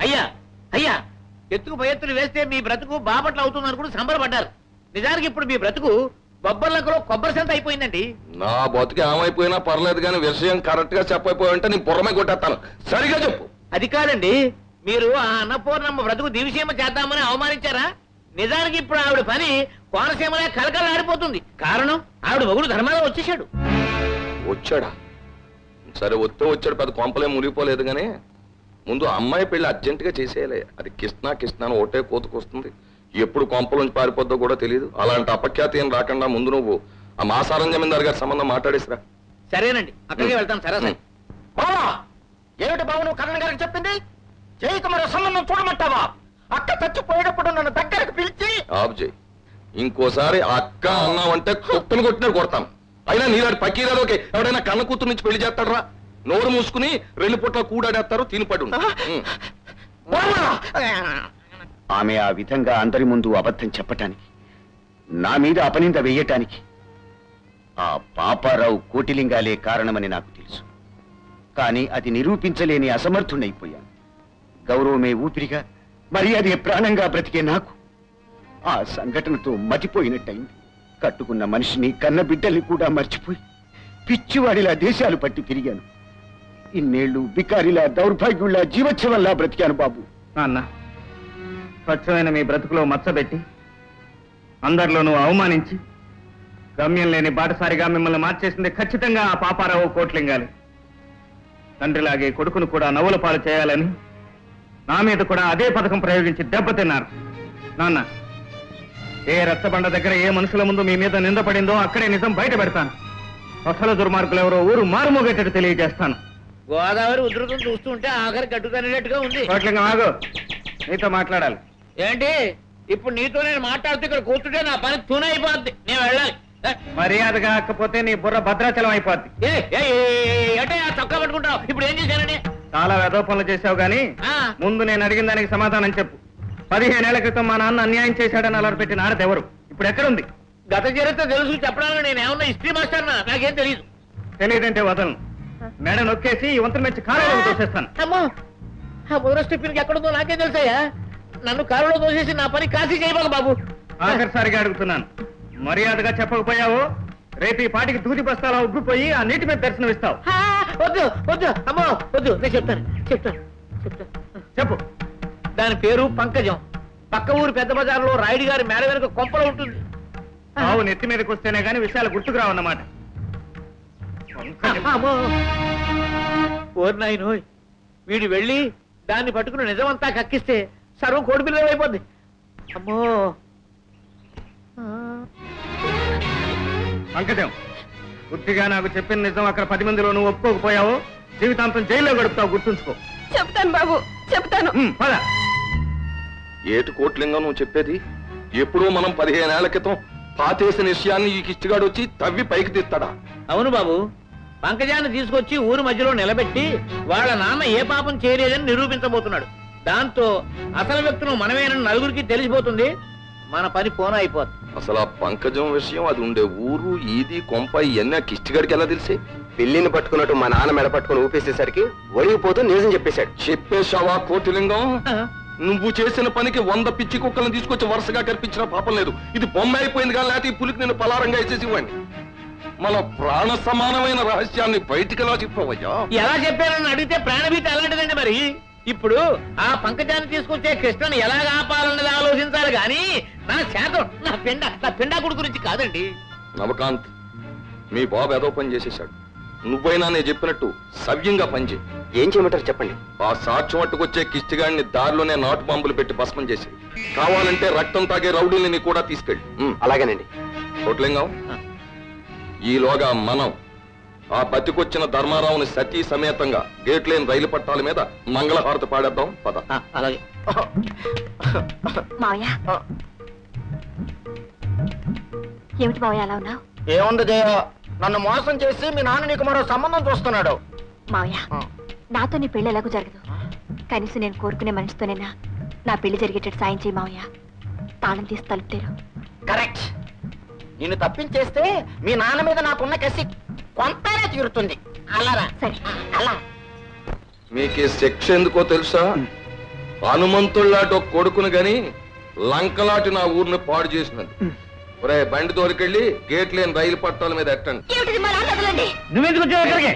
అయ్యా అయ్యా ఎత్తుకు పై ఎత్తులు వేస్తే మీ బ్రతుకు బాపట్ల అవుతుంది అనుకుని సంబరపడ్డారు నిజానికి ఇప్పుడు మీ బ్రతుకు బొబ్బర్లకులో కొబ్బరి సంత అయిపోయిందండి నా బతుకు ఏమైపోయినా పర్లేదు కానీ విషయం కరెక్ట్ గా చెప్పైపోయింటే నీ బుర్రమే కొట్టేస్తాను సరిగా చెప్పు అది కాదండి మీరు ఆ అన్నపూర్ణమ్మ బ్రతుకు దివిసీమ చేద్దామని అవమానించారా నిజానికి ఇప్పుడు ఆవిడ పని కోనసీమలే కలకలాడిపోతుంది కారణం ఆవిడ మొగుడు ధర్మాలు వచ్చేసాడు వచ్చాడా సరే వస్తే వచ్చాడు పెద్ద కొంపలే మునిగిపోలేదు కానీ ముందు అమ్మాయి పెళ్లి అర్జెంటుగా చేసేయాలి అది కృష్ణ కృష్ణ అని ఒకటే కోతుకొస్తుంది ఎప్పుడు కొంపలోంచి పారిపోద్దో కూడా తెలియదు అలాంటి అపఖ్యాతి ఏం రాకుండా ముందు నువ్వు ఆ మాసారం జమీందార్ గారి సంబంధం మాట్లాడేసిరా సరేనండి అక్కడికే వెళ్తాం సరే సరే బావా ఏమిటి బావ నువ్వు కరణ్ గారికి చెప్పింది జైకి మరో సంబంధం చూడమంటావా అక్క చచ్చిపోయేటప్పుడు నన్ను దగ్గరకు పిలిచి ఆఫ్ చేయి ఇంకోసారి అక్క అన్నావంటే కుక్కను కొట్టినట్టు కొడతాను అయినా నీలాంటి పకీరాలోకి ఎవడైనా కన్న కూతురు నుంచి పెళ్లి చేస్తాడరా నోరు మూసుకుని రెండు పుట్ల కూడాడేస్తారు తిని పడు బావా! ఆమె ఆ విధంగా అందరి ముందు అబద్ధం చెప్పటానికి నా మీద అపనింద వెయ్యటానికి ఆ పాపారావు కోటిలింగాలే కారణమని నాకు తెలుసు కానీ అది నిరూపించలేని అసమర్థుడైపోయాను గౌరవమే ఊపిరిగా మర్యాదే ప్రాణంగా బ్రతికే నాకు ఆ సంఘటనతో మతిపోయినట్టయింది కట్టుకున్న మనిషిని కన్న బిడ్డల్ని కూడా మర్చిపోయి పిచ్చివాడిలా దేశాలు పట్టి తిరిగాను ఇన్నేళ్లు బికారిలా దౌర్భాగ్యుల్లా జీవోత్సవంలా బ్రతికాను బాబు నాన్న స్వచ్ఛమైన మీ బ్రతుకులో మచ్చబెట్టి అందరిలోనూ అవమానించి గమ్యం లేని బాటసారిగా మిమ్మల్ని మార్చేసింది ఖచ్చితంగా ఆ పాపారావు కోట్లింగాలి తండ్రిలాగే కొడుకును కూడా నవ్వుల పాలు చేయాలని నా మీద కూడా అదే పథకం ప్రయోగించి దెబ్బతిన్నారు నాన్న ఏ రచ్చబండ దగ్గర ఏ మనుషుల ముందు మీ మీద నిందపడిందో అక్కడే నిజం బయట పెడతాను అసలు దుర్మార్గులు ఎవరో ఊరు మారుమోగేటట్టు తెలియజేస్తాను గోదావరి ఉధృతం చూస్తుంటే ఆఖరి గట్టుకనేటట్టుగా ఉంది కోట్లింగం ఆగు నీతో మాట్లాడాలి ఏంటి ఇప్పుడు నీతో నేను మాట్లాడుతూ ఇక్కడ కూర్చుంటే నా పని తూన అయిపోద్ది నేను వెళ్ళాలి ఏ, మర్యాదగా కాకపోతే నీ బుర్ర భద్రాచలం అయిపోద్ది ఏ, ఏ, ఏ, ఏ, ఏ, అంటే ఆ చొక్కా పట్టుకుంటావు ఇప్పుడు ఏం చేశానని చాలా వెధవ పనులు చేశావు గాని ఆ. ముందు నేను అడిగిన దానికి సమాధానం చెప్పు పదిహేనేళ్ల క్రితం మా నాన్న అన్యాయం చేశాడని అలర్ పెట్టిన ఆడది ఎవరు ఇప్పుడు ఎక్కడుంది గత చరిత్ర తెలుసు చెప్పడానికి నేను ఏమన్నా హిస్టరీ మాస్టర్ నాకేం తెలియదు తెలియదంటే వదలను మెడ నొక్కేసి ఈ వంతుల నుంచి కాలేజీ తోసేస్తాను అమ్మో ఆ మొదటి స్టెప్పింగ్ ఎక్కడుందో నాకేం తెలుసాయా నన్ను కారులో తోసేసి నా పని కాశీ చేయబాక బాబు ఆఖరిసారిగా అడుగుతున్నాను మర్యాదగా చెప్పకపోయావు రేపు ఈ పాటికి దూది బస్తాలా ఉబ్బిపోయి ఆ నీటి మీద దర్శనం ఇస్తావు ఆ, వద్దు వద్దు అమ్మో వద్దు నేను చెప్తాను చెప్తాను చెప్తాను చెప్పు దాని పేరు పంకజం పక్క ఊరు పెద్ద బజార్లో రాయుడు గారి మేడ వెనుక కొంపలో ఉంటుంది ఆవు నెత్తి మీదకి వస్తేనే గాని విషయాలు గుర్తుకు రావన్నమాట అమ్మో ఓర్ నాయనోయ్ వీడు వెళ్ళి దాన్ని పట్టుకుని నిజమంతా కక్కిస్తే సర్వం కోడి పిల్లలు అయిపోద్ది అమ్మో ఆ. పంకజం బుద్ధిగా నాకు చెప్పిన నిజం అక్కడ పది మందిలో నువ్వు ఒప్పుకోకపోయావు జీవితాంతం జైల్లో గడుపుతావు గుర్తుంచుకో చెప్తాను బాబు చెప్తాను ఉమ్, పద ఏటి కోట్లింగం నువ్వు చెప్పేది ఎప్పుడో మనం పదిహేనేళ్ల క్రితం పాతేసిన విషయాన్ని ఈ కిష్టిగాడు వచ్చి తవ్వి పైకి తీస్తాడా అవును బాబు పంకజాన్ని తీసుకొచ్చి ఊరు మధ్యలో నిలబెట్టి వాళ్ళ నాన్న ఏ పాపం చేయలేదని నిరూపించబోతున్నాడు దాంతో అసలు వ్యక్తులు మనమేనని నలుగురికి తెలిసిపోతుంది మన పని పోన అయిపోతుంది అసలు ఆ పంకజం విషయం అది ఉండే ఊరు ఈది కొంప ఇవన్నీ ఆ కిష్టిగాడికి ఎలా తెలిసే పిల్లిని పట్టుకున్నట్టు మా నాన్న మెడ పట్టుకుని ఊపేసేసరికి ఒడిగిపోతూ నిజం చెప్పేశాడు చెప్పేశావా కోటిలింగం ఆ, నువ్వు చేసిన పనికి వంద పిచ్చి కుక్కలను తీసుకొచ్చి వరుసగా కనిపించిన పాపం లేదు ఇది బొమ్మ అయిపోయింది కానీ లేకపోతే ఈ పులికి నేను పలారంగా వేసేసి ఇవ్వండి మన ప్రాణ సమానమైన రహస్యాన్ని బయటికి ఎలా చెప్పవయ్యా ఎలా చెప్పానని అడిగితే ప్రాణభీతి అలాంటిదండి మరి ఇప్పుడు ఆ పంకజాన్ని తీసుకొచ్చే కృష్ణను ఎలా ఆపాలన్నది ఆలోచించాలి గాని నా శాతం నా పిండ నా పిండాకుడు గురించి కాదండి నవకాంత్ మీ బాబు ఏదో పని చేసేశాడు నువ్వైనా నేను చెప్పినట్టు సవ్యంగా పనిచేయి ఏం చేయమంటారు చెప్పండి ఆ సాక్ష్యం అట్టుకొచ్చే కిష్టిగాడిని దారిలోనే నాటు బాంబులు పెట్టి భస్మం చేసి కావాలంటే రక్తం తాగే రౌడీని కూడా తీసుకెళ్ళి ఉమ్, అలాగేనండి కోట్లింగం ఈలోగా మనం ఆ బతికొచ్చిన ధర్మారావుని సతీ సమేతంగా గేట్ లేని రైలు పట్టాల మీద మంగళహారతి పాడేద్దాం పద ఆ, అలాగే మావయ్య ఏమిటి మావయ్య అలా ఉన్నావు ఏముంది జయ నన్ను మోసం చేసి మీ నాన్న నీకు మరో సంబంధం చూస్తున్నాడు మావయ్య నాతో నీ పెళ్లి ఎలాగో జరగదు కనీసం నేను కోరుకునే మనిషితోనైనా నా పెళ్లి జరిగేటట్టు సాయం చేయి మావయ్య తాళం తీసి తలుపుతారు కరెక్ట్ నిన్ను తప్పించేస్తే మీ నాన్న మీద నాకున్న కసి కొంతనే తీరుతుంది అలారా సరే అలా మీకు ఈ శిక్ష ఎందుకో తెలుసా హనుమంతుల్లాంటి ఒక కొడుకును గని లంకలాంటి నా ఊరిని పాడు చేసినది ఒరే బండి దొరికెళ్ళి గేట్ లేని రైలు పట్టాల మీద ఎట్టండి ఏమిటిది మా నాన్న వదలండి నువ్వెందుకు వచ్చావు ఇక్కడికి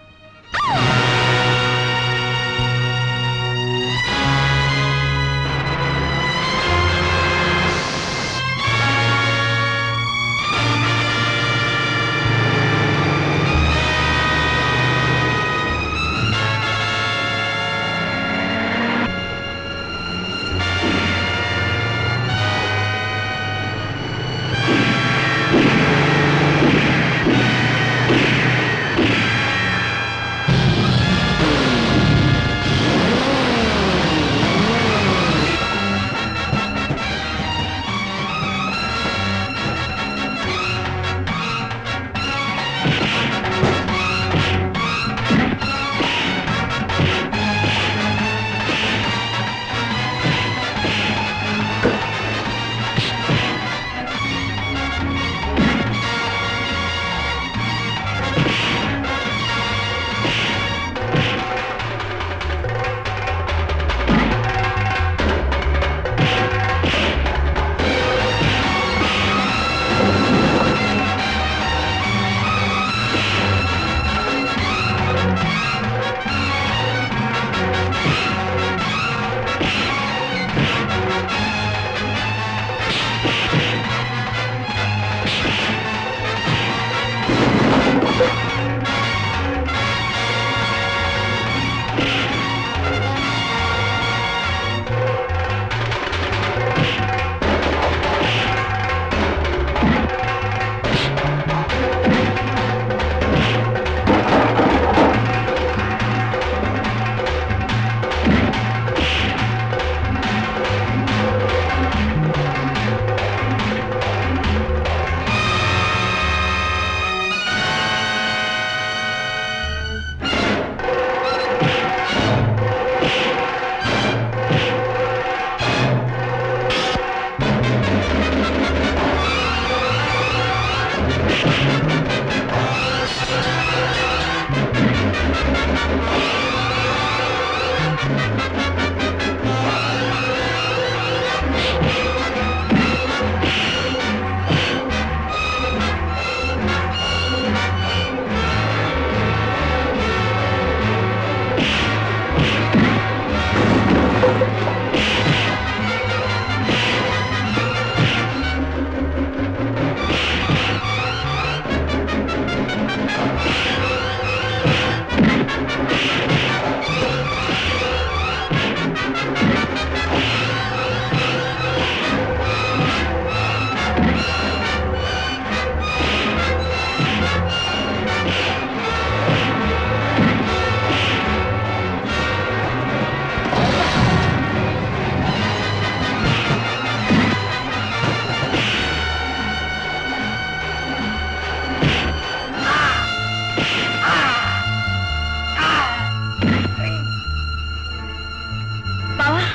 బావా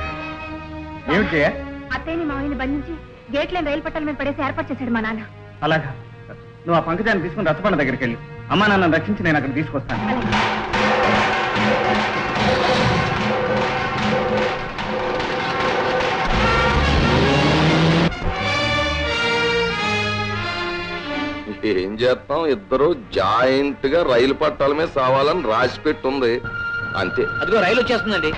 ఏమిటి జయ? అత్తయ్యని మావయ్యని బంధించి గేట్ లేని రైలు పట్టాల మీద పడేసి ఏర్పాటు చేశాడు మా నాన్న అలాగా నువ్వు ఆ పంకజాన్ని తీసుకుని రచ్చబండ దగ్గరికి వెళ్ళు అమ్మా నాన్న రక్షించి నేను అక్కడ తీసుకొస్తాను ఏం చేస్తాం ఇద్దరు జాయింట్ గా రైలు పట్టాల మీద సావాలని రాసి పెట్టుంది అంతే అదిగో రైలు వచ్చేస్తుందండి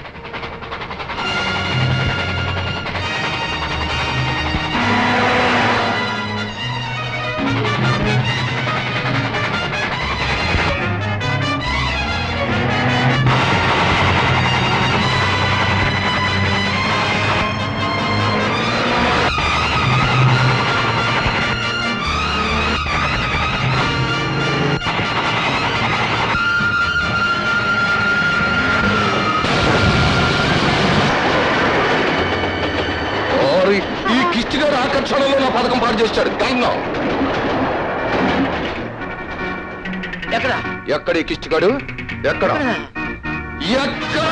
ఓరి, ఈ కిష్టి గారు ఆకర్షణలో నా పథకం పాడు చేశాడు గంగం ఎక్కడ ఎక్కడ ఈ కిష్టిగాడు ఎక్కడ ఎక్కడ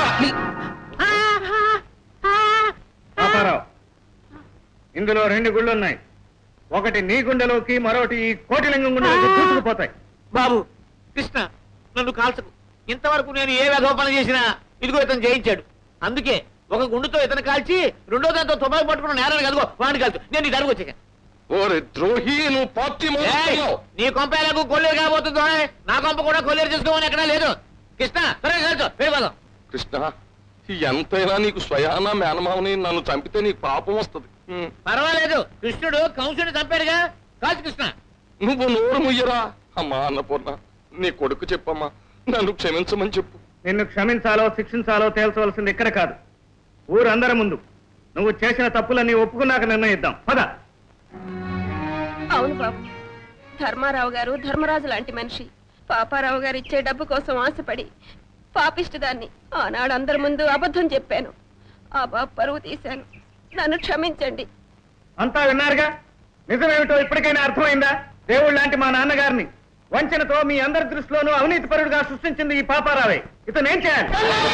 పాపారావు ఇందులో రెండు గుళ్ళు ఉన్నాయి ఒకటి నీ గుండెలోకి మరొకటి ఈ కోటిలింగం గుండెలోకి దూసుకుపోతాయి బాబు కృష్ణ నన్ను కాల్చకు ఇంతవరకు నేను ఏ వెధవ పని చేసినా ఇదిగో ఇతను జయించాడు అందుకే ఒక గుండుతో ఇతను కాల్చి రెండో దాంతో తుపాకి పట్టుకున్న నేరాన్ని కదుగో వాడిని కలుసు నేను నీ దగ్గరకు వచ్చాను ఓరే ద్రోహి నువ్వు పార్టీ ఏయ్, మారుస్తున్నావు. నీ కొంప ఎలాగూ కొల్లేరు కాబోతుందో నా కొంప కూడా కొల్లేరు చేసుకోమని ఎక్కడా లేదు కృష్ణ త్వరగా కలుసు వెళ్ళిపోదాం కృష్ణ ఎంతైనా నీకు స్వయానా మేనమావని నన్ను చంపితే నీకు పాపం వస్తుంది హ్మ్. పర్వాలేదు కృష్ణుడు కంసుని చంపాడుగా కాల్చు కృష్ణ నువ్వు నోరు ముయ్యరా అమ్మా అన్నపూర్ణ నీ కొడుకు చెప్పమ్మా నన్ను క్షమించమని చెప్పు నిన్ను క్షమించాలో శిక్షించాలో తేల్చవలసింది ఇక్కడ కాదు ఊరందరి ముందు నువ్వు చేసిన తప్పులన్నీ ఒప్పుకున్నాక నిర్ణయిద్దాం పద అవును బాబు ధర్మారావు గారు ధర్మరాజు లాంటి మనిషి పాపారావు గారు ఇచ్చే డబ్బు కోసం ఆశపడి పాపిష్టిదాన్ని ఆనాడు అందరి ముందు అబద్ధం చెప్పాను ఆ బాబు పరువు తీశాను నన్ను క్షమించండి అంతా విన్నారుగా నిజమేమిటో ఇప్పటికైనా అర్థమైందా దేవుడు లాంటి మా నాన్నగారిని వంచనతో మీ అందరి దృష్టిలోనూ అవినీతిపరుడుగా సృష్టించింది ఈ పాపారావే ఇతను ఏం చేయాలి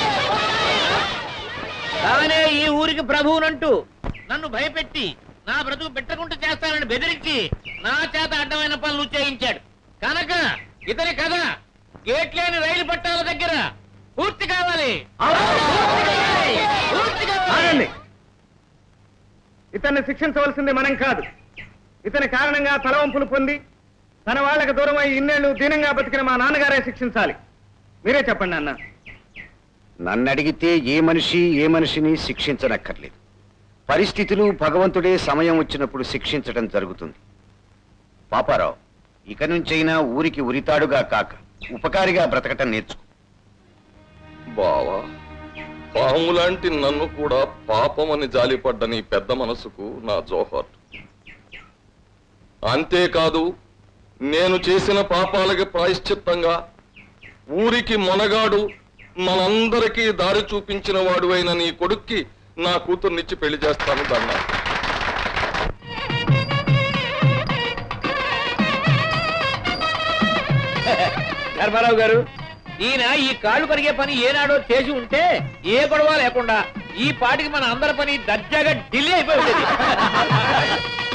తానే ఈ ఊరికి ప్రభువునంటూ నన్ను భయపెట్టి నా బ్రతుకు పెట్టకుండా చేస్తానని బెదిరించి నా చేత అడ్డమైన పనులు చేయించాడు కనుక ఇతని కథ గేట్ లేని రైలు పట్టాల దగ్గర పూర్తి కావాలి పూర్తి కావాలి. ఆగండి ఇతన్ని శిక్షించవలసింది మనం కాదు ఇతని కారణంగా తలవంపులు పొంది తన వాళ్ళకి దూరమై ఇన్నేళ్లు దీనంగా బతికిన మా నాన్నగారే శిక్షించాలి మీరే చెప్పండి అన్న నన్ను అడిగితే ఏ మనిషి ఏ మనిషిని శిక్షించనక్కర్లేదు పరిస్థితులు భగవంతుడే సమయం వచ్చినప్పుడు శిక్షించడం జరుగుతుంది పాపారావు ఇక నుంచైనా ఊరికి ఉరితాడుగా కాక ఉపకారిగా బ్రతకటం నేర్చుకో బావా పాము లాంటి నన్ను కూడా పాపమని జాలిపడ్డ నీ పెద్ద మనసుకు నా జోహార్ అంతేకాదు నేను చేసిన పాపాలకి ప్రాయశ్చిత్తంగా ఊరికి మొనగాడు మనందరికీ దారి చూపించిన వాడు అయిన నీ కొడుక్కి నా కూతుర్నిచ్చి పెళ్లి చేస్తాను దన్నా ధర్మారావు గారు ఈయన ఈ కాళ్ళు కడిగే పని ఏనాడో చేసి ఉంటే ఏ గొడవ లేకుండా ఈ పాటికి మన అందరి పని దర్జాగా ఢిల్లీ అయిపోయి ఉండేది